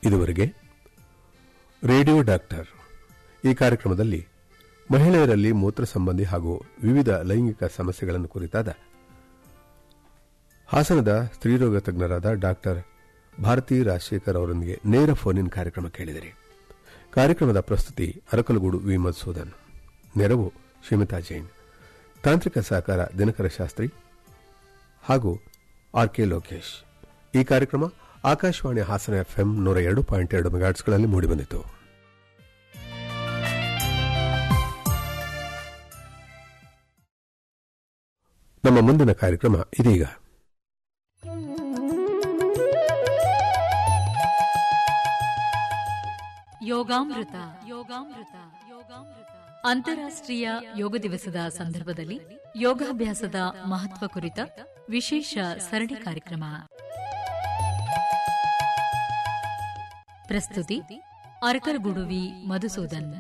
ಇದುವರೆಗೆ radio doctor ಈ ಕಾರ್ಯಕ್ರಮದಲ್ಲಿ ಮಹಿಳೆಯರಲ್ಲಿ ಮೂತ್ರ ಸಂಬಂಧಿ ಹಾಗೂ ವಿವಿಧ ಲೈಂಗಿಕ ಸಮಸ್ಯೆಗಳನ್ನು ಕುರಿತಾದ ಹಾಸನದ ಸ್ತ್ರೀರೋಗ ತಜ್ಞರಾದ ಡಾಕ್ಟರ್ ಭಾರತಿ ರಾಜಶೇಖರ್ ಅವರೊಂದಿಗೆ ನೇರ ಫೋನ್ ಇನ್ ಕಾರ್ಯಕ್ರಮ ಕೇಳಿದಿರಿ ಕಾರ್ಯಕ್ರಮದ ಪ್ರಸ್ತುತಿ ಅರಕಲಗೂಡು ವಿ ಮಧುಸೂದನ್ ನೆರವು ಶ್ರೀಮಿತಾ ಜೈನ್ ತಾಂತ್ರಿಕ ಸಹಕಾರ ದಿನಕರ ಶಾಸ್ತ್ರಿ ಹಾಗೂ ಆರ್ ಕೆ ಲೋಕೇಶ್ ಈ ಕಾರ್ಯಕ್ರಮ ಆಕಾಶವಾಣಿ ಹಾಸನ ಎಫ್ಎಂ ನೂರ ಎರಡು ಪಾಯಿಂಟ್ ಎರಡು ಮೆಗಾಟ್ಸ್ಗಳಲ್ಲಿ ಮೂಡಿಬಂದಿತು ನಮ್ಮ ಮುಂದಿನ ಕಾರ್ಯಕ್ರಮ ಇದೀಗ ಯೋಗಾಮೃತ ಯೋಗಾಮೃತ ಯೋಗಾಮೃತ ಅಂತಾರಾಷ್ಟ್ರೀಯ ಯೋಗ ದಿವಸದ ಸಂದರ್ಭದಲ್ಲಿ ಯೋಗಾಭ್ಯಾಸದ ಮಹತ್ವ ಕುರಿತ ವಿಶೇಷ ಸರಣಿ ಕಾರ್ಯಕ್ರಮ ಪ್ರಸ್ತುತಿ ಅರಕರಗುಡುವಿ ಮಧುಸೂದನ್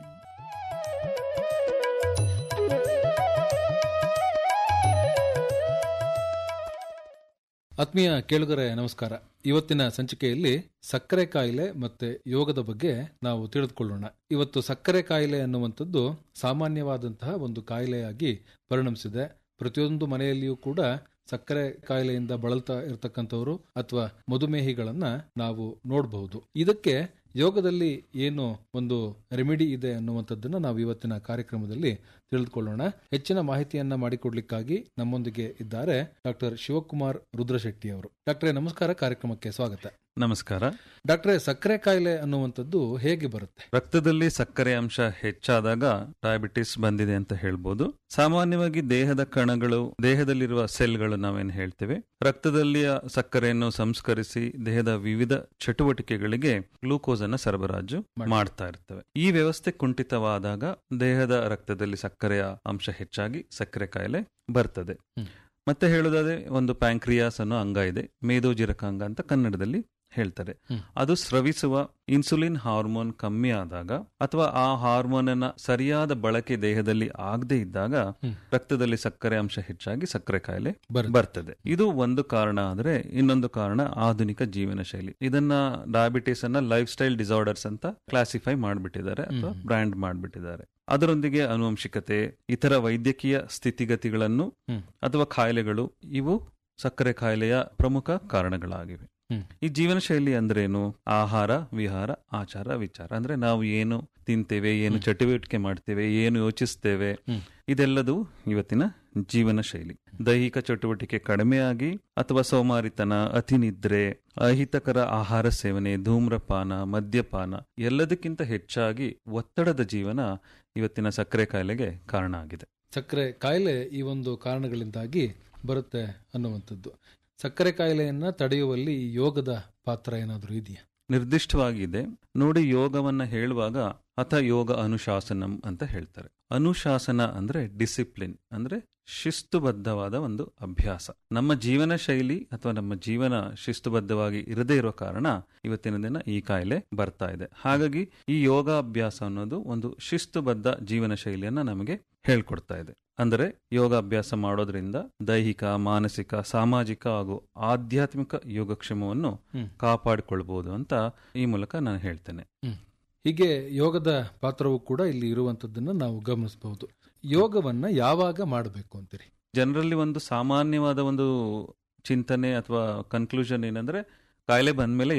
ಆತ್ಮೀಯ ಕೇಳುಗರೆ ನಮಸ್ಕಾರ ಇವತ್ತಿನ ಸಂಚಿಕೆಯಲ್ಲಿ ಸಕ್ಕರೆ ಕಾಯಿಲೆ ಮತ್ತೆ ಯೋಗದ ಬಗ್ಗೆ ನಾವು ತಿಳಿದುಕೊಳ್ಳೋಣ ಇವತ್ತು ಸಕ್ಕರೆ ಕಾಯಿಲೆ ಅನ್ನುವಂಥದ್ದು ಸಾಮಾನ್ಯವಾದಂತಹ ಒಂದು ಕಾಯಿಲೆಯಾಗಿ ಪರಿಣಮಿಸಿದೆ ಪ್ರತಿಯೊಂದು ಮನೆಯಲ್ಲಿಯೂ ಕೂಡ ಸಕ್ಕರೆ ಕಾಯಿಲೆಯಿಂದ ಬಳಲ್ತಾ ಇರತಕ್ಕಂಥವರು ಅಥವಾ ಮಧುಮೇಹಿಗಳನ್ನ ನಾವು ನೋಡಬಹುದು ಇದಕ್ಕೆ ಯೋಗದಲ್ಲಿ ಏನು ಒಂದು ರೆಮಿಡಿ ಇದೆ ಅನ್ನುವಂಥದ್ದನ್ನ ನಾವು ಇವತ್ತಿನ ಕಾರ್ಯಕ್ರಮದಲ್ಲಿ ತಿಳಿದುಕೊಳ್ಳೋಣ ಹೆಚ್ಚಿನ ಮಾಹಿತಿಯನ್ನ ಮಾಡಿಕೊಡ್ಲಿಕ್ಕಾಗಿ ನಮ್ಮೊಂದಿಗೆ ಇದ್ದಾರೆ ಡಾಕ್ಟರ್ ಶಿವಕುಮಾರ್ ರುದ್ರಶೆಟ್ಟಿ ಅವರು ಡಾಕ್ಟ್ರೇ ನಮಸ್ಕಾರ ಕಾರ್ಯಕ್ರಮಕ್ಕೆ ಸ್ವಾಗತ ನಮಸ್ಕಾರ ಡಾಕ್ಟ್ರೆ ಸಕ್ಕರೆ ಕಾಯಿಲೆ ಅನ್ನುವಂಥದ್ದು ಹೇಗೆ ಬರುತ್ತೆ ರಕ್ತದಲ್ಲಿ ಸಕ್ಕರೆ ಅಂಶ ಹೆಚ್ಚಾದಾಗ ಡಯಾಬಿಟಿಸ್ ಬಂದಿದೆ ಅಂತ ಹೇಳ್ಬೋದು ಸಾಮಾನ್ಯವಾಗಿ ದೇಹದ ಕಣಗಳು ದೇಹದಲ್ಲಿರುವ ಸೆಲ್ಗಳು ನಾವೇನು ಹೇಳ್ತೇವೆ ರಕ್ತದಲ್ಲಿಯ ಸಕ್ಕರೆಯನ್ನು ಸಂಸ್ಕರಿಸಿ ದೇಹದ ವಿವಿಧ ಚಟುವಟಿಕೆಗಳಿಗೆ ಗ್ಲೂಕೋಸ್ ಅನ್ನ ಸರಬರಾಜು ಮಾಡ್ತಾ ಇರ್ತವೆ ಈ ವ್ಯವಸ್ಥೆ ಕುಂಠಿತವಾದಾಗ ದೇಹದ ರಕ್ತದಲ್ಲಿ ಸಕ್ಕರೆಯ ಅಂಶ ಹೆಚ್ಚಾಗಿ ಸಕ್ಕರೆ ಕಾಯಿಲೆ ಬರ್ತದೆ ಹ್ಮ್. ಮತ್ತೆ ಹೇಳೋದಾದ್ರೆ ಒಂದು ಪ್ಯಾಂಕ್ರಿಯಾಸ್ ಅನ್ನೋ ಅಂಗ ಇದೆ ಮೇದೋಜಿರಕಾಂಗ ಅಂತ ಕನ್ನಡದಲ್ಲಿ ಹೇಳ್ತಾರೆ ಹ್ಮ್. ಅದು ಸ್ರವಿಸುವ ಇನ್ಸುಲಿನ್ ಹಾರ್ಮೋನ್ ಕಮ್ಮಿ ಆದಾಗ ಅಥವಾ ಆ ಹಾರ್ಮೋನ್ ಅನ್ನ ಸರಿಯಾದ ಬಳಕೆ ದೇಹದಲ್ಲಿ ಆಗದೆ ಇದ್ದಾಗ ಹ್ಮ್. ರಕ್ತದಲ್ಲಿ ಸಕ್ಕರೆ ಅಂಶ ಹೆಚ್ಚಾಗಿ ಸಕ್ಕರೆ ಕಾಯಿಲೆ ಬರುತ್ತೆ. ಬರ್ತದೆ ಇದು ಒಂದು ಕಾರಣ ಆದ್ರೆ ಇನ್ನೊಂದು ಕಾರಣ ಆಧುನಿಕ ಜೀವನ ಶೈಲಿ ಇದನ್ನ ಡಯಾಬಿಟಿಸ್ ಅನ್ನ ಲೈಫ್ ಸ್ಟೈಲ್ ಡಿಸಾರ್ಡರ್ಸ್ ಅಂತ ಕ್ಲಾಸಿಫೈ ಮಾಡಿಬಿಟ್ಟಿದ್ದಾರೆ ಅಥವಾ ಹ್ಮ್. ಬ್ರ್ಯಾಂಡ್ ಮಾಡಿಬಿಟ್ಟಿದ್ದಾರೆ ಅದರೊಂದಿಗೆ ಅನುವಂಶಿಕತೆ ಇತರ ವೈದ್ಯಕೀಯ ಸ್ಥಿತಿಗತಿಗಳನ್ನು ಹ್ಮ್. ಅಥವಾ ಕಾಯಿಲೆಗಳು ಇವು ಸಕ್ಕರೆ ಕಾಯಿಲೆಯ ಪ್ರಮುಖ ಕಾರಣಗಳಾಗಿವೆ ಹ್ಮ್. ಈ ಜೀವನ ಶೈಲಿ ಅಂದ್ರೇನು ಆಹಾರ ವಿಹಾರ ಆಚಾರ ವಿಚಾರ ಅಂದ್ರೆ ನಾವು ಏನು ತಿಂತೇವೆ ಏನು ಚಟುವಟಿಕೆ ಮಾಡ್ತೇವೆ ಏನು ಯೋಚಿಸ್ತೇವೆ ಹ್ಮ್. ಇದೆಲ್ಲದು ಇವತ್ತಿನ ಜೀವನ ಶೈಲಿ ದೈಹಿಕ ಚಟುವಟಿಕೆ ಕಡಿಮೆಯಾಗಿ ಅಥವಾ ಸೋಮಾರಿತನ ಅತಿನಿದ್ರೆ ಅಹಿತಕರ ಆಹಾರ ಸೇವನೆ ಧೂಮ್ರಪಾನ ಮದ್ಯಪಾನ ಎಲ್ಲದಕ್ಕಿಂತ ಹೆಚ್ಚಾಗಿ ಒತ್ತಡದ ಜೀವನ ಇವತ್ತಿನ ಸಕ್ಕರೆ ಕಾಯಿಲೆಗೆ ಕಾರಣ ಆಗಿದೆ ಸಕ್ಕರೆ ಕಾಯಿಲೆ ಈ ಒಂದು ಕಾರಣಗಳಿಂದಾಗಿ ಬರುತ್ತೆ ಅನ್ನುವಂಥದ್ದು ಸಕ್ಕರೆ ಕಾಯಿಲೆಯನ್ನ ತಡೆಯುವಲ್ಲಿ ಈ ಯೋಗದ ಪಾತ್ರ ಏನಾದರೂ ಇದೆಯಾ ನಿರ್ದಿಷ್ಟವಾಗಿದೆ ನೋಡಿ ಯೋಗವನ್ನ ಹೇಳುವಾಗ ಅಥ ಯೋಗ ಅನುಶಾಸನಂ ಅಂತ ಹೇಳ್ತಾರೆ ಅನುಶಾಸನ ಅಂದ್ರೆ ಡಿಸಿಪ್ಲಿನ್ ಅಂದ್ರೆ ಶಿಸ್ತುಬದ್ಧವಾದ ಒಂದು ಅಭ್ಯಾಸ ನಮ್ಮ ಜೀವನ ಶೈಲಿ ಅಥವಾ ನಮ್ಮ ಜೀವನ ಶಿಸ್ತುಬದ್ಧವಾಗಿ ಇರದೇ ಇರೋ ಕಾರಣ ಇವತ್ತಿನ ದಿನ ಈ ಕಾಯಿಲೆ ಬರ್ತಾ ಇದೆ ಹಾಗಾಗಿ ಈ ಯೋಗ ಅಭ್ಯಾಸ ಅನ್ನೋದು ಒಂದು ಶಿಸ್ತುಬದ್ಧ ಜೀವನ ಶೈಲಿಯನ್ನ ನಮಗೆ ಹೇಳ್ಕೊಡ್ತಾ ಇದೆ ಅಂದರೆ ಯೋಗಾಭ್ಯಾಸ ಮಾಡೋದ್ರಿಂದ ದೈಹಿಕ ಮಾನಸಿಕ ಸಾಮಾಜಿಕ ಹಾಗೂ ಆಧ್ಯಾತ್ಮಿಕ ಯೋಗಕ್ಷೇಮವನ್ನು ಹ್ಮ್. ಕಾಪಾಡಿಕೊಳ್ಬಹುದು ಅಂತ ಈ ಮೂಲಕ ನಾನು ಹೇಳ್ತೇನೆ ಹೀಗೆ ಯೋಗದ ಪಾತ್ರವು ಕೂಡ ಇಲ್ಲಿ ಇರುವಂತದ್ದನ್ನ ನಾವು ಗಮನಿಸಬಹುದು ಯೋಗವನ್ನ ಯಾವಾಗ ಮಾಡಬೇಕು ಅಂತೀರಿ ಜನರಲ್ಲಿ ಒಂದು ಸಾಮಾನ್ಯವಾದ ಒಂದು ಚಿಂತನೆ ಅಥವಾ ಕನ್ಕ್ಲೂಷನ್ ಏನಂದ್ರೆ ಕಾಯಿಲೆ ಬಂದ್ಮೇಲೆ